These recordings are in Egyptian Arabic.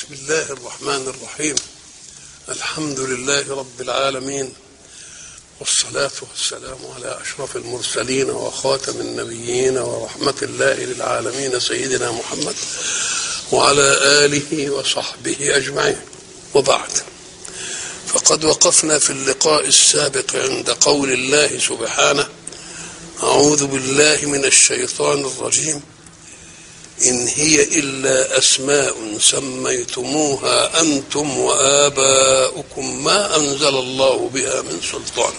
بسم الله الرحمن الرحيم الحمد لله رب العالمين والصلاة والسلام على أشرف المرسلين وخاتم النبيين ورحمة الله للعالمين سيدنا محمد وعلى آله وصحبه أجمعين وبعد فقد وقفنا في اللقاء السابق عند قول الله سبحانه أعوذ بالله من الشيطان الرجيم إن هي إلا أسماء سميتموها أنتم وآباؤكم ما أنزل الله بها من سلطان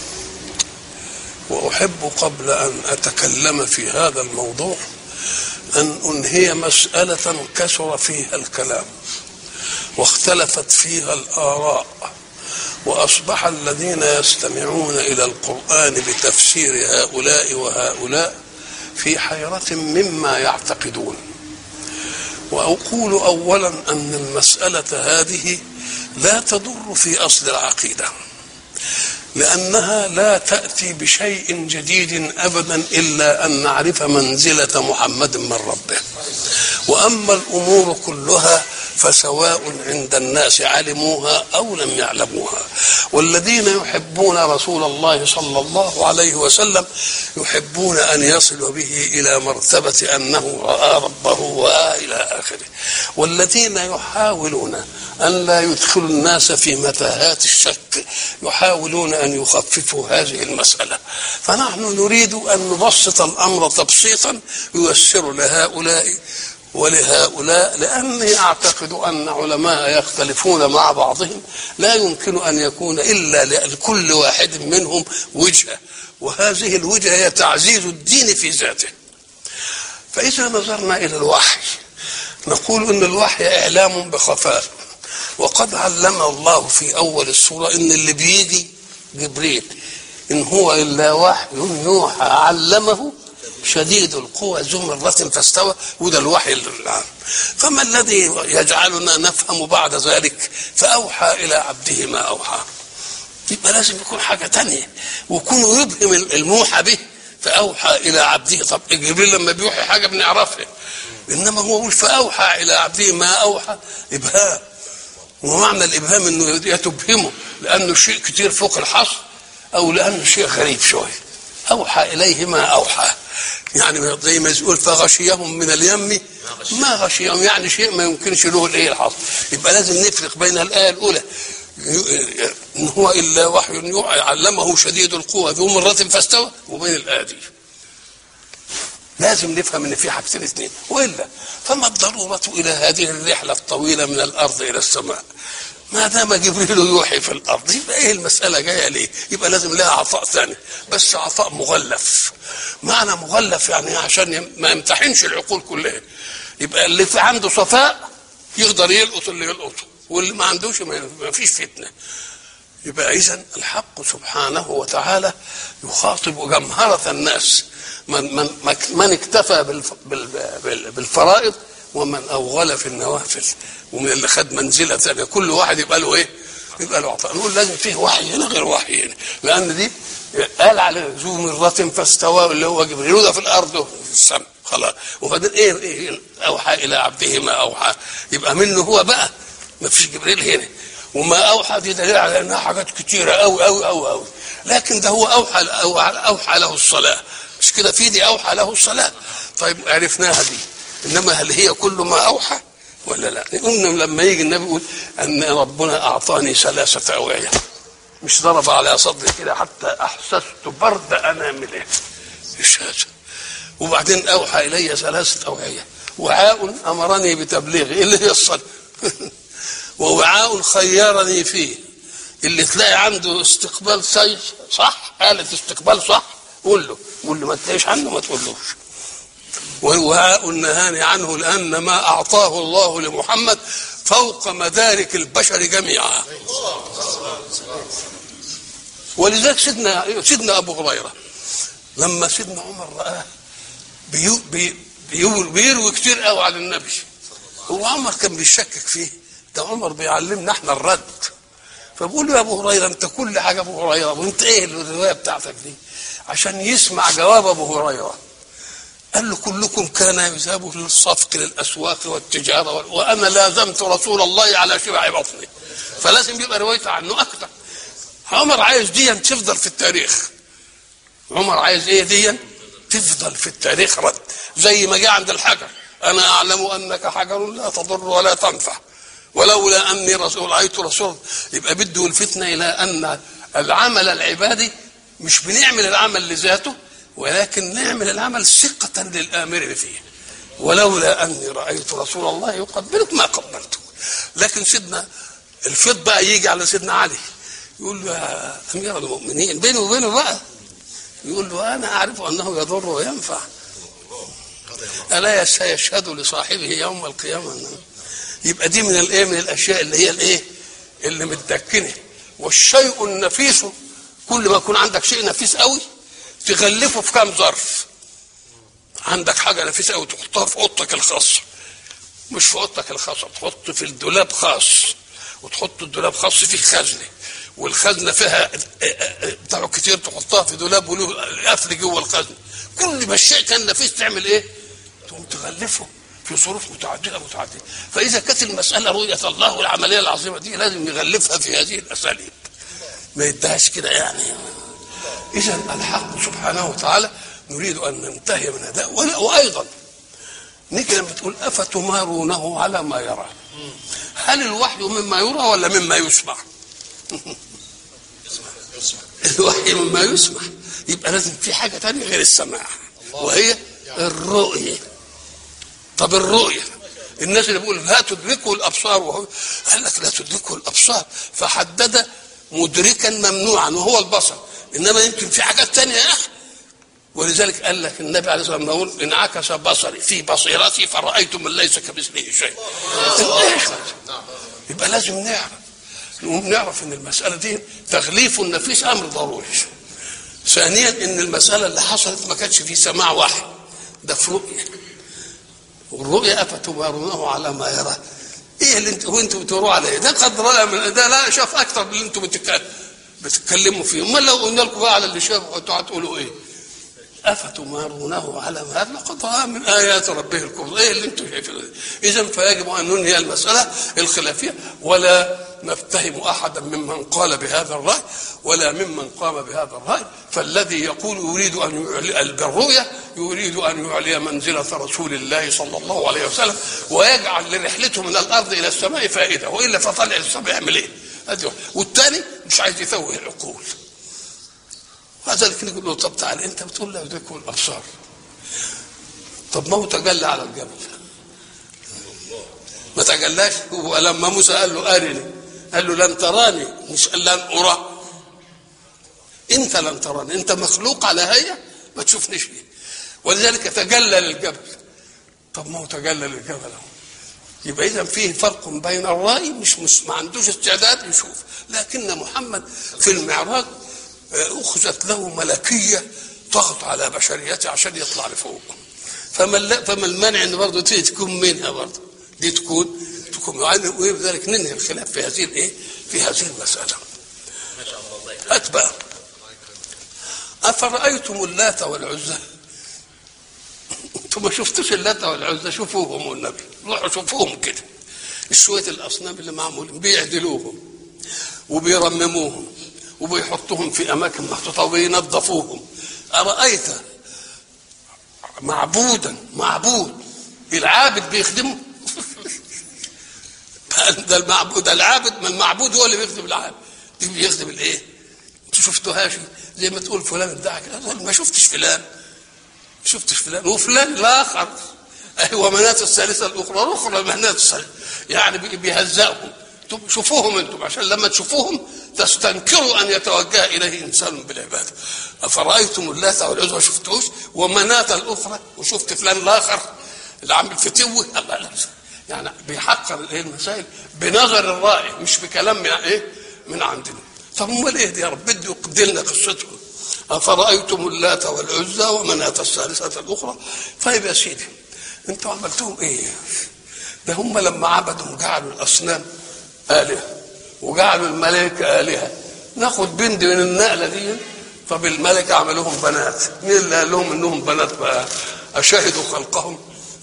وأحب قبل أن أتكلم في هذا الموضوع أن أنهي مسألة كثر فيها الكلام واختلفت فيها الآراء وأصبح الذين يستمعون إلى القرآن بتفسير هؤلاء وهؤلاء في حيرة مما يعتقدون وأقول أولا أن المسألة هذه لا تضر في أصل العقيدة لأنها لا تأتي بشيء جديد أبدا إلا أن نعرف منزلة محمد من ربه وأما الأمور كلها فسواء عند الناس علموها او لم يعلموها والذين يحبون رسول الله صلى الله عليه وسلم يحبون ان يصلوا به الى مرتبه انه راى ربه والى اخره والذين يحاولون ان لا يدخلوا الناس في متاهات الشك يحاولون ان يخففوا هذه المساله فنحن نريد ان نبسط الامر تبسيطا ييسر لهؤلاء ولهؤلاء لأني أعتقد أن علماء يختلفون مع بعضهم لا يمكن أن يكون إلا لكل واحد منهم وجهة وهذه الوجهة هي تعزيز الدين في ذاته فإذا نظرنا إلى الوحي نقول أن الوحي إعلام بخفاء وقد علم الله في أول السورة أن اللي بيجي جبريل إن هو إلا وحي يوحى علمه شديد القوى ذو مرة فاستوى وده الوحي العام فما الذي يجعلنا نفهم بعد ذلك فأوحى إلى عبده ما أوحى يبقى لازم يكون حاجة تانية ويكون يبهم الموحى به فأوحى إلى عبده طب جبريل لما بيوحي حاجة بنعرفها إنما هو يقول فأوحى إلى عبده ما أوحى إبهام ومعنى الإبهام إنه يتبهمه لأنه شيء كتير فوق الحصر أو لأنه شيء غريب شوية أوحى إليه ما أوحى يعني زي ما يقول فغشيهم من اليم ما غشيهم يعني شيء ما يمكنش له الايه الحصر يبقى لازم نفرق بين الايه الاولى ان هو الا وحي علمه شديد القوى ذو مره فاستوى وبين الايه دي لازم نفهم ان في حاجتين اثنين والا فما الضروره الى هذه الرحله الطويله من الارض الى السماء ما دام جبريل يوحي في الارض يبقى ايه المساله جايه ليه؟ يبقى لازم لها عطاء ثاني بس عطاء مغلف معنى مغلف يعني عشان ما يمتحنش العقول كلها يبقى اللي في عنده صفاء يقدر يلقط اللي يلقطه واللي ما عندوش ما فيش فتنه يبقى اذا الحق سبحانه وتعالى يخاطب جمهره الناس من من من اكتفى بالفرائض ومن اوغل في النوافل ومن اللي خد منزله ثانيه كل واحد يبقى له ايه؟ يبقى له عطاء نقول لازم فيه وحي هنا غير وحي هنا لان دي قال على ذو مرة فاستوى اللي هو جبريل ده في الارض في السماء خلاص وبعدين ايه, إيه اوحى الى عبده ما اوحى يبقى منه هو بقى ما فيش جبريل هنا وما اوحى دي دليل على انها حاجات كتيره قوي قوي قوي قوي لكن ده هو اوحى اوحى له الصلاه مش كده في دي اوحى له الصلاه طيب عرفناها دي انما هل هي كل ما اوحى ولا لا قلنا لما يجي النبي يقول ان ربنا اعطاني ثلاثه اوعيه مش ضرب على صدري كده حتى احسست برد انامله ايش هذا وبعدين اوحى الي ثلاثه اوعيه وعاء امرني بتبليغه اللي هي الصلاه ووعاء خيرني فيه اللي تلاقي عنده استقبال سيء صح آلة استقبال صح قول له قول له ما تلاقيش عنه ما تقولوش ووعاء النهاني عنه لأن ما أعطاه الله لمحمد فوق مدارك البشر جميعا ولذلك سيدنا سيدنا أبو هريرة لما سيدنا عمر رآه بيو بي بيو بيروي كتير قوي على النبي هو عمر كان بيشكك فيه ده عمر بيعلمنا احنا الرد فبقول له يا ابو هريره انت كل حاجه ابو هريره وانت ايه الروايه بتاعتك دي عشان يسمع جواب ابو هريره قال له كلكم كان يذهب للصفق للاسواق والتجاره وانا لازمت رسول الله على شبع بطني فلازم يبقى روايته عنه اكثر عمر عايز دي تفضل في التاريخ عمر عايز ايه دي تفضل في التاريخ رد زي ما جاء عند الحجر انا اعلم انك حجر لا تضر ولا تنفع ولولا اني رسول رايت رسول يبقى بده الفتنه الى ان العمل العبادي مش بنعمل العمل لذاته ولكن نعمل العمل ثقة للآمر فيه ولولا أني رأيت رسول الله يقبلك ما قبلته لكن سيدنا الفض بقى يجي على سيدنا علي يقول له يا أمير المؤمنين بينه وبينه بقى يقول له أنا أعرف أنه يضر وينفع ألا سيشهد لصاحبه يوم القيامة يبقى دي من الإيه من الأشياء اللي هي الإيه اللي متدكنه والشيء النفيس كل ما يكون عندك شيء نفيس قوي تغلفه في كام ظرف عندك حاجه نفيسه قوي تحطها في اوضتك الخاصه مش في اوضتك الخاصه تحط في الدولاب خاص وتحط الدولاب خاص فيه خزنه والخزنه فيها بتاع كتير تحطها في دولاب وله قفل جوه الخزنه كل ما الشيء كان نفيس تعمل ايه؟ تقوم تغلفه في ظروف متعدده متعدده فاذا كانت المساله رؤيه الله والعمليه العظيمه دي لازم يغلفها في هذه الاساليب ما يدهاش كده يعني اذا الحق سبحانه وتعالى نريد ان ننتهي من هذا وايضا نيجي لما تقول افتمارونه على ما يرى هل الوحي مما يرى ولا مما يسمع الوحي مما يسمع يبقى لازم في حاجه تانية غير السماع وهي الرؤيه طب الرؤيه الناس اللي بيقول لا تدركه الابصار وهو قال لك لا تدركه الابصار فحدد مدركا ممنوعا وهو البصر انما يمكن في حاجات تانية يا اخي ولذلك قال لك النبي عليه الصلاه والسلام يقول انعكس بصري في بصيرتي فرايت من ليس كمثله شيء يبقى لازم نعرف نقوم نعرف ان المساله دي تغليف النفيس امر ضروري ثانيا ان المساله اللي حصلت ما كانش في سماع واحد ده في رؤيه والرؤيه افتمارونه على ما يرى ايه اللي انت وانتوا بتقولوا عليه ده قد راى من ده لا شاف اكثر من اللي انتوا بتتكلموا بتتكلموا فيه امال لو قلنا لكم بقى على اللي شافه انتوا هتقولوا ايه افتمارونه على ما لقد راى من ايات ربه الكبرى ايه اللي انتم شايفينه اذا فيجب ان ننهي المساله الخلافيه ولا نتهم احدا ممن قال بهذا الراي ولا ممن قام بهذا الراي فالذي يقول يريد ان يعلي بالرؤيه يريد ان يعلي منزله رسول الله صلى الله عليه وسلم ويجعل لرحلته من الارض الى السماء فائده والا فطلع السماء يعمل ايه؟ والثاني مش عايز يفوه العقول وذلك نقول له طب تعال انت بتقول له يدركه الابصار طب ما هو تجلى على الجبل ما تجلاش ولما موسى قال له ارني قال له لن تراني مش قال لن ارى انت لن تراني انت مخلوق على هيئه ما تشوفنيش بيه ولذلك تجلى للجبل طب ما هو تجلى للجبل اهو يبقى اذا فيه فرق بين الراي مش, مش ما عندوش استعداد يشوف لكن محمد في المعراج اخذت له ملكيه ضغط على بشريته عشان يطلع لفوق فما فما المانع ان برضه دي تكون منها برضه دي تكون تكون يعني ولذلك ننهي الخلاف في هذه الايه؟ في هذه المساله. ما شاء الله اتبع افرايتم اللات والعزى انتم ما شفتوش اللات والعزى شوفوهم والنبي روحوا شوفوهم كده شويه الاصنام اللي معمولين بيعدلوهم وبيرمموهم وبيحطوهم في اماكن محطوطه وبينظفوهم ارايت معبودا معبود العابد بيخدمه ده المعبود العابد ما المعبود هو اللي بيخدم العابد بيخدم الايه؟ انتوا شفتوهاش زي ما تقول فلان ادعى كده ما شفتش فلان ما شفتش فلان وفلان الاخر ايوه منات الثالثه الاخرى اخرى منات الثالثه يعني بيهزقهم شوفوهم انتم عشان لما تشوفوهم تستنكروا ان يتوجه اليه انسان بالعباده افرايتم اللات والعزى ما شفتوش ومناة الاخرى وشفت فلان الاخر اللي عامل فتوه الله لا يعني بيحقر الايه المسائل بنظر الرائي مش بكلام من ايه من عندنا طب امال ايه دي يا رب بده يقد لنا قصتهم افرايتم اللات والعزى ومناة الثالثه الاخرى طيب يا سيدي انتوا عملتوهم ايه ده هم لما عبدوا جعلوا الاصنام الهه وجعلوا الملائكه الهه ناخد بند من النقله دي طب الملائكه عملوهم بنات مين اللي قال لهم انهم بنات بقى اشهدوا خلقهم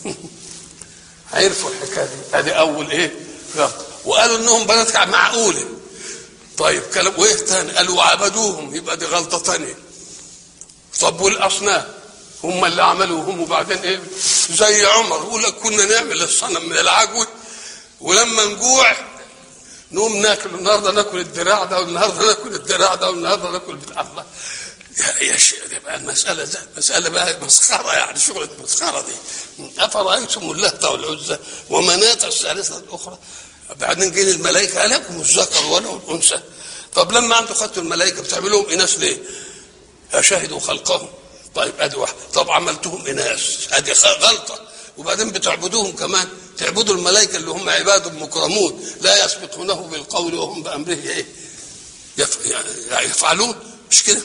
عرفوا الحكايه دي ادي اول ايه غلط وقالوا انهم بنات معقوله طيب كلام وايه تاني قالوا وعبدوهم يبقى دي غلطه تانيه طب والاصنام هم اللي عملوا هم وبعدين ايه زي عمر يقول لك كنا نعمل الصنم من العجوه ولما نجوع نقوم ناكل النهارده ناكل الدراع ده والنهارده ناكل الدراع ده والنهارده ناكل بتاع الله يا يا شيخ دي بقى المسألة ده مسألة بقى مسخرة يعني شغلة مسخرة دي أفرأيتم اللات والعزى ومناة الثالثة الأخرى بعدين جه الملائكة ألكم الذكر ولا الأنثى طب لما أنتم خدتوا الملائكة بتعملوهم إناث ليه؟ أشهدوا خلقهم طيب ادي واحد طب عملتهم اناث ادي غلطه وبعدين بتعبدوهم كمان تعبدوا الملائكه اللي هم عباد مكرمون لا يسبقونه بالقول وهم بامره ايه يف... يعني يفعلون مش كده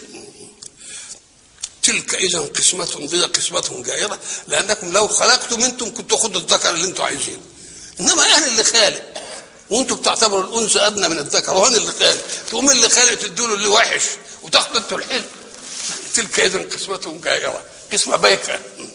تلك اذا قسمة ضد قسمة جائرة لانكم لو خلقتم انتم كنتوا خدوا الذكر اللي انتم عايزينه انما انا اللي خالق وانتم بتعتبروا الانثى ادنى من الذكر وانا اللي خالق تقوم اللي خالق تدوا له اللي وحش وتاخدوا انتوا الحلو تلك اذا قسمة جائرة قسمة بايخة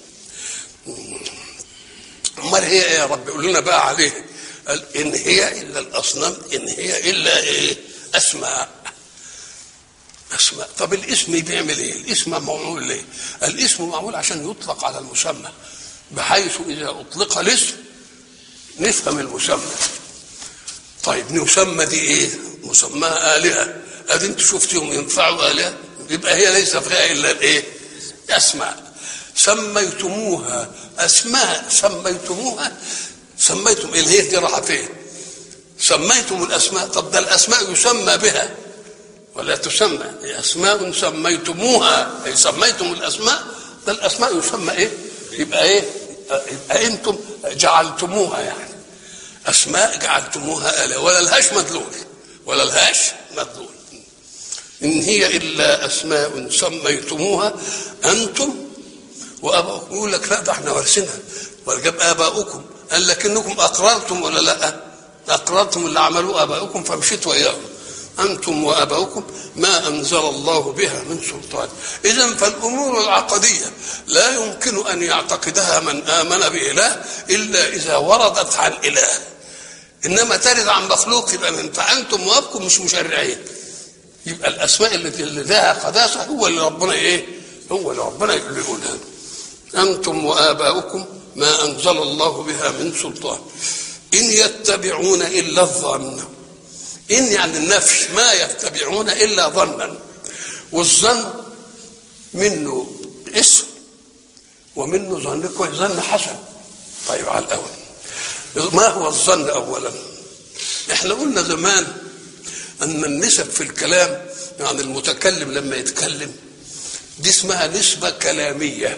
امال هي ايه يا رب يقول لنا بقى عليه قال ان هي الا الاصنام ان هي الا ايه اسماء اسماء طب الاسم بيعمل ايه الاسم معمول ليه الاسم معمول عشان يطلق على المسمى بحيث اذا اطلق الاسم نفهم المسمى طيب نسمى دي ايه مسماها الهه ادي انتوا شفتيهم ينفعوا الهه يبقى هي ليس فيها الا الايه اسماء سميتموها اسماء سميتموها سميتم اللي هي دي راحه فين سميتم الاسماء طب ده الاسماء يسمى بها ولا تسمى هي اسماء سميتموها اي سميتم الاسماء ده الاسماء يسمى ايه يبقى ايه يبقى انتم جعلتموها يعني اسماء جعلتموها اله ولا لهاش مدلول ولا لهاش مدلول إن هي إلا أسماء سميتموها أنتم وآباؤكم يقول لك لا ده احنا وارثينها وجاب آباؤكم قال لكنكم أقررتم ولا لا؟ أقررتم اللي عملوه آباؤكم فمشيت وإياهم أنتم وآباؤكم ما أنزل الله بها من سلطان إذا فالأمور العقدية لا يمكن أن يعتقدها من آمن بإله إلا إذا وردت عن إله إنما ترد عن مخلوق يبقى من فأنتم وآبكم مش مشرعين يبقى الاسماء التي اللي لها قداسه هو اللي ربنا ايه؟ هو اللي ربنا اللي يقولها انتم واباؤكم ما انزل الله بها من سلطان ان يتبعون الا الظن ان يعني النفس ما يتبعون الا ظنا والظن منه اسم ومنه ظن كويس ظن حسن طيب على الاول ما هو الظن اولا احنا قلنا زمان أن النسب في الكلام يعني المتكلم لما يتكلم دي اسمها نسبة كلامية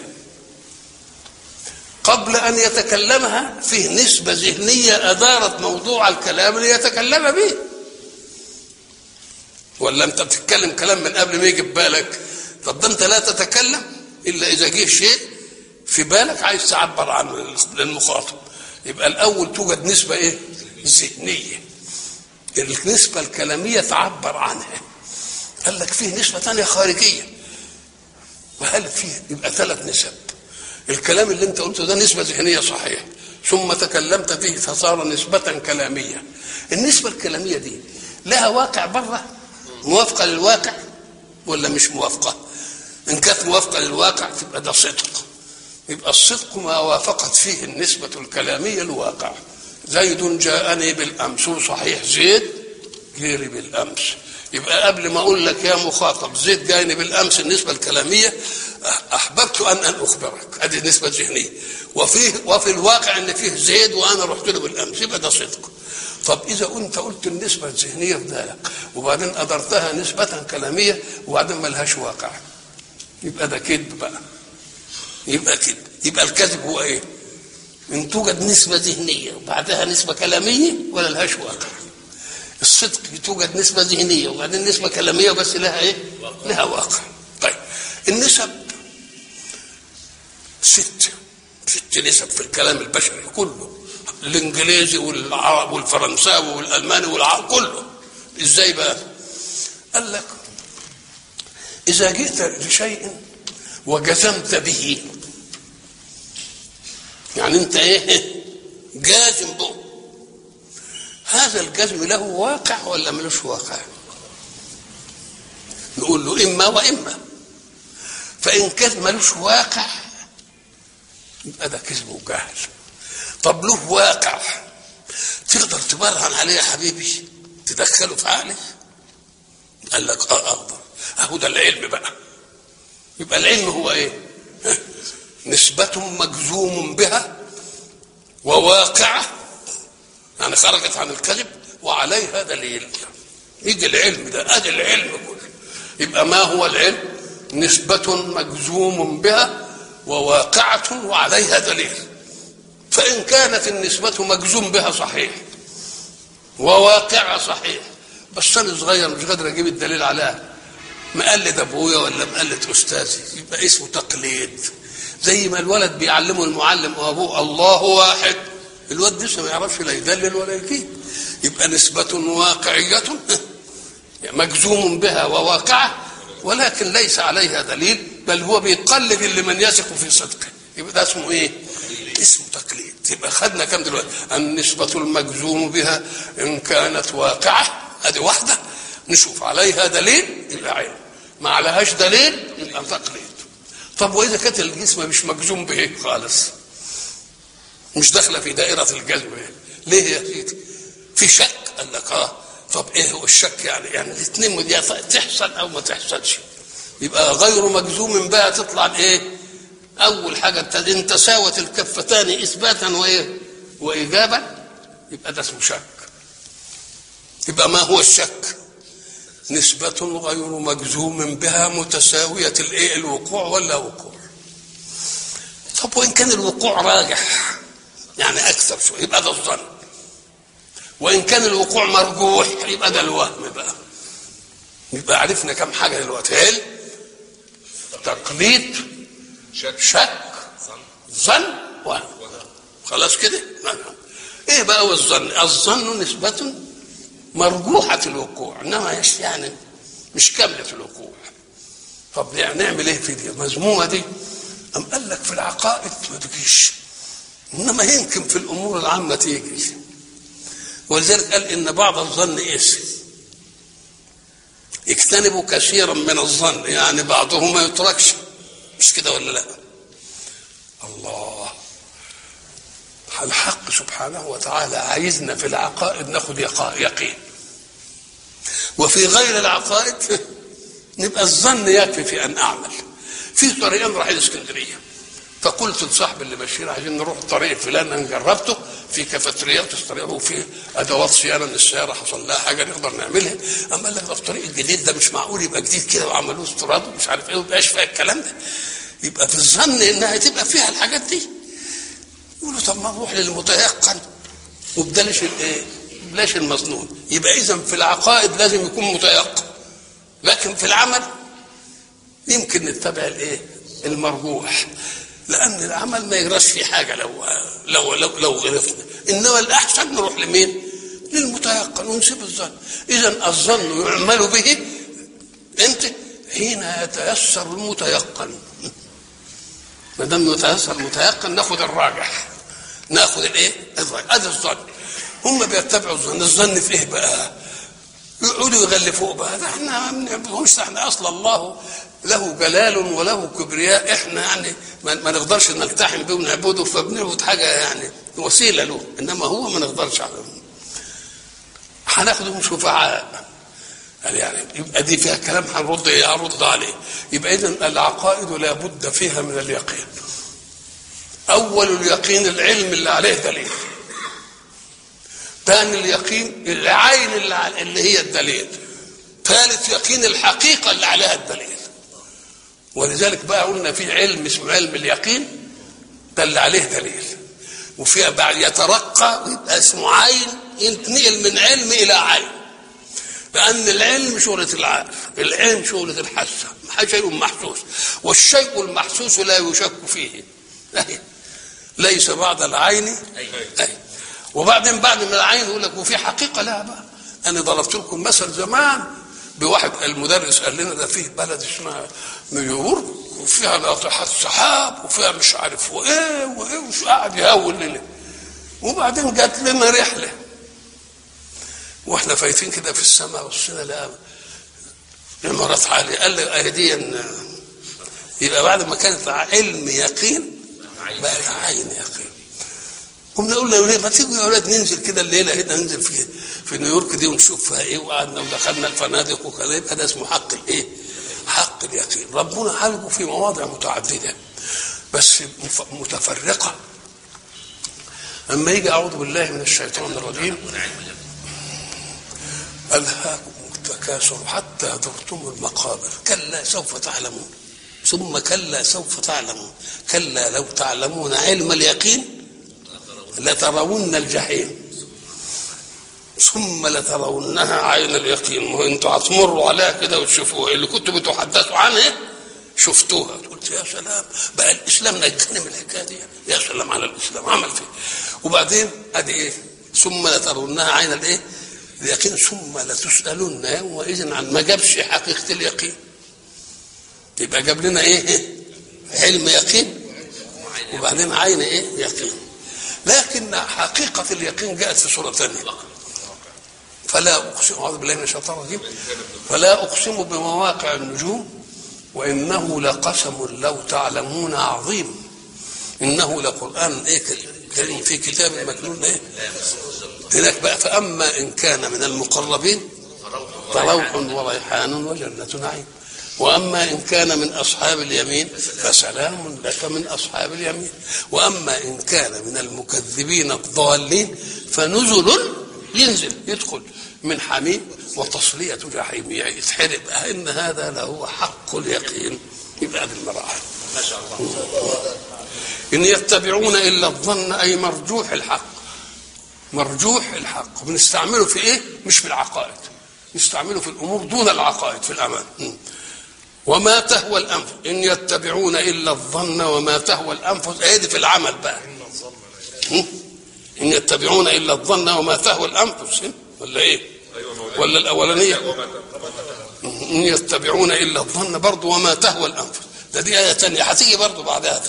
قبل أن يتكلمها فيه نسبة ذهنية أدارت موضوع الكلام ليتكلم به ولا أنت بتتكلم كلام من قبل ما يجي ببالك طب ده أنت لا تتكلم إلا إذا جه شيء في بالك عايز تعبر عنه للمخاطب يبقى الأول توجد نسبة إيه؟ ذهنية النسبة الكلامية تعبر عنها قال لك فيه نسبة ثانية خارجية وهل فيه يبقى ثلاث نسب الكلام اللي انت قلته ده نسبة ذهنية صحيح ثم تكلمت فيه فصار نسبة كلامية النسبة الكلامية دي لها واقع بره موافقة للواقع ولا مش موافقة إن كانت موافقة للواقع تبقى ده صدق يبقى الصدق ما وافقت فيه النسبة الكلامية الواقع زيد جاءني بالامس صحيح زيد غيري بالامس يبقى قبل ما اقول لك يا مخاطب زيد جايني بالامس النسبه الكلاميه احببت ان ان اخبرك هذه النسبه الذهنيه وفيه وفي الواقع ان فيه زيد وانا رحت له بالامس يبقى ده صدق طب اذا انت قلت النسبه الذهنيه في بالك وبعدين قدرتها نسبه كلاميه وبعدين ما لهاش واقع يبقى ده كذب بقى يبقى كذب يبقى الكذب هو ايه؟ ان توجد نسبة ذهنية وبعدها نسبة كلامية ولا لهاش واقع الصدق توجد نسبة ذهنية وبعدين نسبة كلامية بس لها ايه؟ لها واقع طيب النسب ست ست نسب في الكلام البشري كله الانجليزي والعرب والفرنساوي والالماني والعرب كله ازاي بقى؟ قال لك اذا جئت لشيء وجزمت به يعني انت ايه جازم به هذا الجزم له واقع ولا ملوش واقع نقول له اما واما فان كان ملوش واقع يبقى ده كذب وجهل طب له واقع تقدر تبرهن عليه يا حبيبي تدخله في عقلك قال لك اه اقدر اهو ده العلم بقى يبقى العلم هو ايه نسبة مجزوم بها وواقعة يعني خرجت عن الكذب وعليها دليل يجي العلم ده ادي العلم كله يبقى ما هو العلم نسبة مجزوم بها وواقعة وعليها دليل فإن كانت النسبة مجزوم بها صحيح وواقعة صحيح بس أنا صغير مش قادر أجيب الدليل عليها مقلد أبويا ولا مقلد أستاذي يبقى اسمه تقليد زي ما الولد بيعلمه المعلم وأبوه الله واحد الواد لسه ما يعرفش لا يدلل ولا يكيد يبقى نسبة واقعية مجزوم بها وواقعة ولكن ليس عليها دليل بل هو بيقلد اللي من يثق في صدقه يبقى ده اسمه ايه؟ اسمه تقليد يبقى خدنا كم دلوقتي النسبة المجزوم بها إن كانت واقعة هذه واحدة نشوف عليها دليل يبقى علم ما عليهاش دليل يبقى تقليد طب وإذا كانت الجسم مش مجزوم به خالص مش داخلة في دائرة الجزم ليه يا سيدي؟ في شك قال لك اه طب ايه هو الشك يعني يعني الاثنين دي تحصل او ما تحصلش يبقى غير مجزوم بها تطلع ايه اول حاجه ان تساوت الكفتان اثباتا وايه وايجابا يبقى ده اسمه شك يبقى ما هو الشك نسبة غير مجزوم بها متساوية الايه الوقوع ولا وقوع طب وإن كان الوقوع راجح يعني أكثر شوية يبقى ده الظن وإن كان الوقوع مرجوح يبقى ده الوهم بقى يبقى عرفنا كم حاجة دلوقتي علم تقليد شك شك ظن وهم خلاص كده ايه بقى هو الظن الظن نسبة مرجوحة الوقوع انما مش يعني مش كاملة الوقوع طب يعني نعمل ايه في دي المذمومة دي أم قال لك في العقائد ما تجيش انما يمكن في الامور العامة تيجي ولذلك قال ان بعض الظن اسم اجتنبوا كثيرا من الظن يعني بعضه ما يتركش مش كده ولا لا الله الحق سبحانه وتعالى عايزنا في العقائد ناخد يقين وفي غير العقائد نبقى الظن يكفي في ان اعمل في طريقين رايحين اسكندريه فقلت لصاحبي اللي بشير عايزين نروح الطريق فلان انا جربته في كافيتريات الطريق وفي ادوات صيانه من السياره حصل لها حاجه نقدر نعملها اما قال لك ده الطريق الجديد ده مش معقول يبقى جديد كده وعملوه استيراد ومش عارف ايه ومبقاش فيها الكلام ده يبقى في الظن انها تبقى فيها الحاجات دي يقولوا طب ما نروح للمتيقن وبلاش الايه؟ بلاش المظنون يبقى اذا في العقائد لازم يكون متيقن لكن في العمل يمكن نتبع الايه؟ المرجوح لان العمل ما يجراش فيه حاجه لو لو لو, لو غرفنا انما الاحسن نروح لمين؟ للمتيقن ونسيب الظن اذا الظن يعمل به انت حين يتيسر المتيقن ما دام يتيسر المتيقن ناخذ الراجح ناخذ الايه؟ الراجح هذا الظن هم بيتبعوا الظن الظن في ايه بقى؟ يقعدوا يغلفوه بقى ده احنا ما بنعبدهمش احنا اصلا الله له جلال وله كبرياء احنا يعني ما, ما نقدرش نلتحم به ونعبده فبنعبد حاجه يعني وسيله له انما هو ما نقدرش عليه هناخدهم شفعاء قال يعني يبقى دي فيها كلام هنرد هرد عليه يبقى اذا العقائد لا بد فيها من اليقين اول اليقين العلم اللي عليه دليل ثاني اليقين العين اللي, اللي هي الدليل ثالث يقين الحقيقة اللي عليها الدليل ولذلك بقى قلنا في علم اسمه علم اليقين ده اللي عليه دليل وفيها بعد يترقى ويبقى اسمه عين ينتقل من علم إلى عين لأن العلم شغلة العارف العلم شغلة الحاسة شيء محسوس والشيء المحسوس لا يشك فيه ليس بعد العين أي. وبعدين بعد من العين يقول لك وفي حقيقه لا بقى انا ضربت لكم مثل زمان بواحد المدرس قال لنا ده فيه بلد اسمها نيويورك وفيها ناطحات سحاب وفيها مش عارف وايه وايه وش قاعد يهول لنا وبعدين جات لنا رحله واحنا فايتين كده في السماء بصينا لقى عمارات عاليه قال لي اهدي يبقى بعد ما كانت علم يقين بقى عين يقين قمنا قلنا ليه ما تيجوا يا اولاد ننزل كده الليله هنا ننزل في في نيويورك دي ونشوف فيها ايه وقعدنا ودخلنا الفنادق وكذا يبقى ده اسمه حق الايه؟ حق اليقين ربنا حلقه في مواضع متعدده بس متفرقه اما يجي اعوذ بالله من الشيطان الرجيم الهاكم التكاثر حتى زرتم المقابر كلا سوف تعلمون ثم كلا سوف تعلمون كلا لو تعلمون علم اليقين لترون الجحيم ثم لترونها عين اليقين ما انتوا هتمروا عليها كده وتشوفوها اللي كنتوا بتحدثوا عنها شفتوها قلت يا سلام بقى الاسلام نجاني من الحكايه دي يا سلام على الاسلام عمل فيه وبعدين ادي ايه ثم لترونها عين الايه اليقين ثم لتسالن يومئذ عن ما جابش حقيقه اليقين يبقى جاب لنا ايه علم يقين وبعدين عين ايه يقين لكن حقيقة اليقين جاءت في سورة ثانية فلا أقسم أعوذ بالله من الشيطان الرجيم فلا أقسم بمواقع النجوم وإنه لقسم لو تعلمون عظيم إنه لقرآن إيه كريم في كتاب مكنون إيه هناك بقى فأما إن كان من المقربين فروح وريحان وجنة نعيم واما ان كان من اصحاب اليمين فسلام لك من اصحاب اليمين واما ان كان من المكذبين الضالين فنزل ينزل يدخل من حميم وتصلية جحيم يعني يتحرق ان هذا لهو حق اليقين يبقى هذه المراحل ما شاء الله ان يتبعون الا الظن اي مرجوح الحق مرجوح الحق بنستعمله في ايه مش في العقائد نستعمله في الامور دون العقائد في الامان وما تهوى الانفس ان يتبعون الا الظن وما تهوى الانفس ادي في العمل بقى ان يتبعون الا الظن وما تهوى الانفس ولا ايه ولا الاولانيه ان يتبعون الا الظن برضه وما تهوى الانفس ده دي ايه ثانيه هتيجي برضه بعدها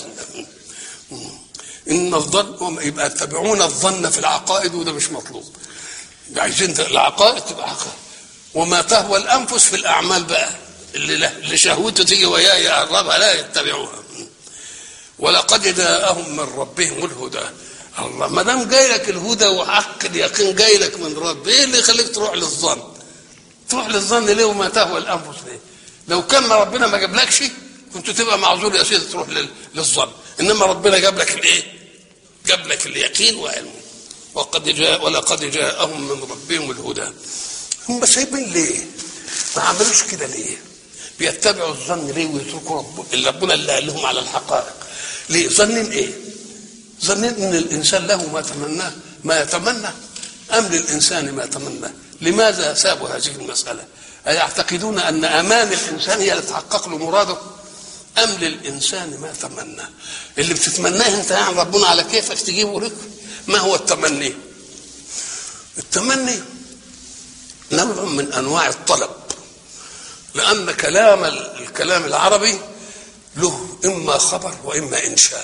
ان الظن يبقى يتبعون الظن في العقائد وده مش مطلوب عايزين العقائد تبقى عقائد وما تهوى الانفس في الاعمال بقى اللي, اللي شهوته تيجي وياه يقربها لا يتبعوها ولقد جاءهم من ربهم الهدى الله ما دام جاي لك الهدى وحق اليقين جاي لك من رب ايه اللي يخليك تروح للظن تروح للظن ليه وما تهوى الانفس ليه لو كان ربنا ما جابلكش كنت تبقى معذور يا سيدي تروح للظن انما ربنا جاب لك الايه جاب لك اليقين وعلمه وقد جاء ولقد جاءهم من ربهم الهدى هم سايبين ليه ما عملوش كده ليه بيتبعوا الظن ليه ويتركوا رب اللي ربنا اللي قال لهم على الحقائق ليه ظنين ايه ظنين ان الانسان له ما تمناه ما يتمنى ام للانسان ما تمنى لماذا سابوا هذه المساله أيعتقدون أن أمان الإنسان هي اللي تحقق له مراده أم للإنسان ما تمنى اللي بتتمناه أنت يعني ربنا على كيفك تجيبه لك ما هو التمني التمني نوع من أنواع الطلب لأن كلام الكلام العربي له إما خبر وإما إنشاء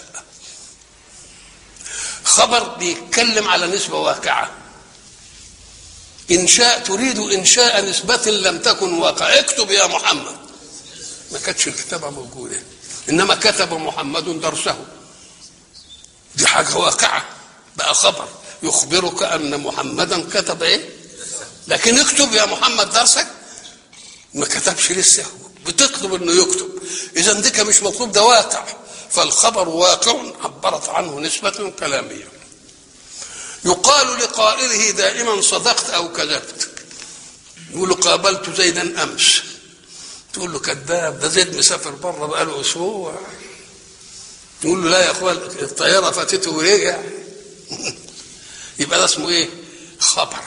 خبر بيتكلم على نسبة واقعة إنشاء تريد إنشاء نسبة لم تكن واقع اكتب يا محمد ما كانتش الكتابة موجودة إنما كتب محمد درسه دي حاجة واقعة بقى خبر يخبرك أن محمدا كتب إيه لكن اكتب يا محمد درسك ما كتبش لسه بتطلب انه يكتب اذا ديك مش مطلوب ده واقع فالخبر واقع عبرت عنه نسبة كلامية يقال لقائله دائما صدقت او كذبت يقول له قابلت زيدا امس تقول له كذاب ده زيد مسافر بره بقاله اسبوع تقول له لا يا اخوان الطياره فاتته ورجع يبقى ده اسمه ايه خبر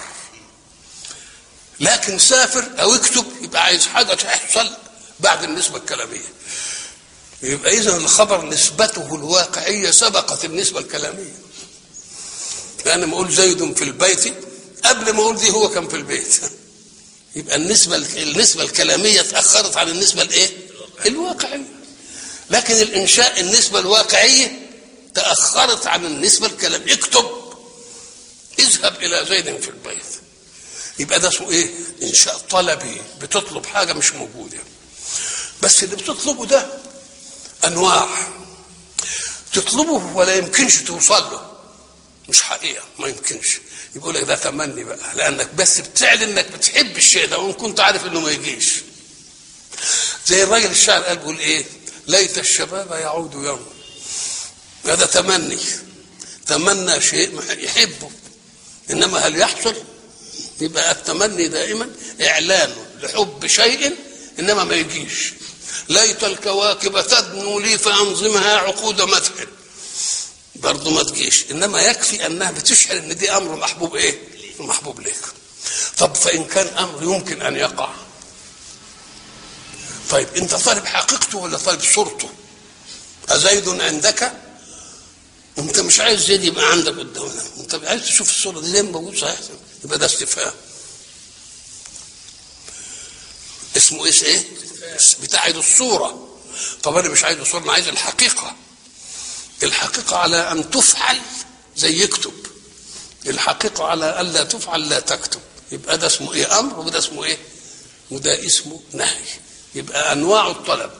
لكن سافر او اكتب يبقى عايز حاجه تحصل بعد النسبه الكلاميه يبقى اذا الخبر نسبته الواقعيه سبقت النسبه الكلاميه لان ما اقول زيد في البيت قبل ما اقول دي هو كان في البيت يبقى النسبه النسبه الكلاميه اتاخرت عن النسبه الايه الواقعيه لكن الانشاء النسبه الواقعيه تاخرت عن النسبه الكلام اكتب اذهب الى زيد في البيت يبقى ده اسمه ايه انشاء طلبي بتطلب حاجه مش موجوده بس اللي بتطلبه ده انواع تطلبه ولا يمكنش توصل له مش حقيقه ما يمكنش يقول لك ده تمني بقى لانك بس بتعلن انك بتحب الشيء ده وان كنت عارف انه ما يجيش زي الراجل الشاعر قال بيقول ايه ليت الشباب يعود يوم هذا تمني تمنى شيء يحبه انما هل يحصل يبقى التمني دائما اعلان لحب شيء انما ما يجيش ليت الكواكب تدنو لي فانظمها عقود مدح برضه ما تجيش انما يكفي انها بتشعر ان دي امر محبوب ايه محبوب ليك طب فان كان امر يمكن ان يقع طيب انت طالب حقيقته ولا طالب صورته أزيد عندك انت مش عايز زيد يبقى عندك قدامنا انت عايز تشوف الصوره دي ليه موجود صحيح يبقى ده استفهام اسمه ايش ايه بتاع عايز الصوره طب انا مش عايز الصوره انا عايز الحقيقه الحقيقه على ان تفعل زي يكتب الحقيقه على الا تفعل لا تكتب يبقى ده اسمه ايه امر وده اسمه ايه وده اسمه نهي يبقى انواع الطلب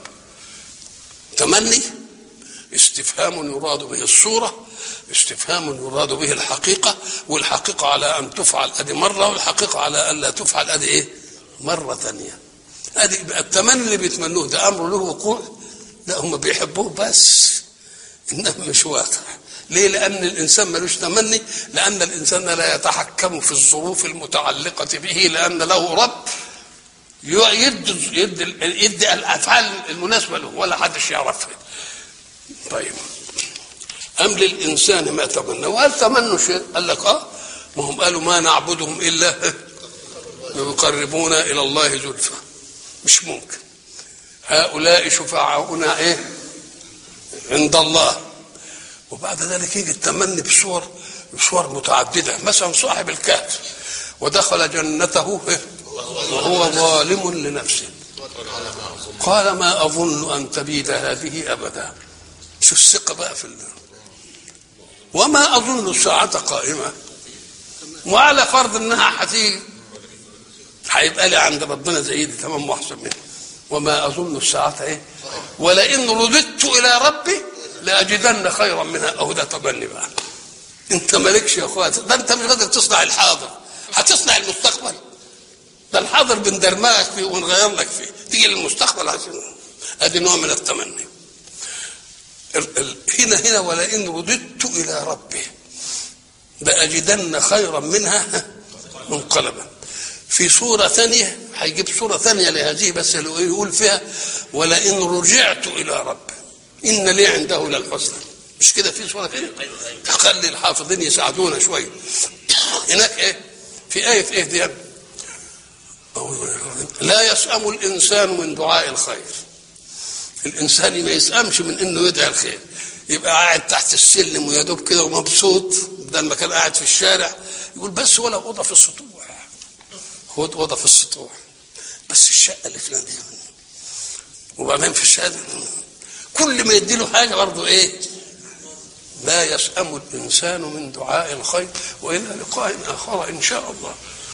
تمني استفهام يراد به الصورة استفهام يراد به الحقيقة والحقيقة على أن تفعل أدي مرة والحقيقة على أن لا تفعل أدي إيه مرة ثانية أدي التمني اللي بيتمنوه ده أمر له وقوع لا هم بيحبوه بس إنما مش واقع ليه لأن الإنسان ملوش تمني لأن الإنسان لا يتحكم في الظروف المتعلقة به لأن له رب يدي يدي يدي الافعال المناسبه له ولا حدش يعرفها طيب ام للانسان ما تمنى وهل تمنوا شيء قال لك اه ما هم قالوا ما نعبدهم الا يقربونا الى الله زلفى مش ممكن هؤلاء شفعاؤنا ايه عند الله وبعد ذلك يجي التمني بصور بصور متعدده مثلا صاحب الكهف ودخل جنته إيه؟ وهو ظالم لنفسه قال ما أظن أن تبيد هذه أبدا شو الثقة بقى في الله وما أظن الساعة قائمة وعلى فرض أنها هتيجي هيبقى لي عند ربنا زي دي تمام واحسن منه وما أظن الساعة إيه ولئن رددت إلى ربي لأجدن خيرا منها أهو ده تبني بقى أنت مالكش يا أخوات ده أنت مش قادر تصنع الحاضر هتصنع المستقبل ده الحاضر بندرمغك فيه ونغير لك فيه تيجي للمستقبل عشان ادي نوع من التمني ال- ال- هنا هنا ولئن رددت الى ربي لاجدن خيرا منها منقلبا في صورة ثانية هيجيب صورة ثانية لهذه بس اللي يقول فيها ولئن رجعت إلى ربي إن لي عنده للحسنى مش كده في صورة كده تخلي الحافظين يساعدونا شوية هناك إيه في آية إيه دي لا يسأم الإنسان من دعاء الخير الإنسان ما يسأمش من إنه يدعي الخير يبقى قاعد تحت السلم ويا دوب كده ومبسوط بدل ما كان قاعد في الشارع يقول بس ولا أوضة في السطوح هو أوضة في السطوح بس الشقة اللي فينا دي وبعدين في الشقة دي كل ما يديله حاجة برضه إيه لا يسأم الإنسان من دعاء الخير وإلى لقاء آخر إن شاء الله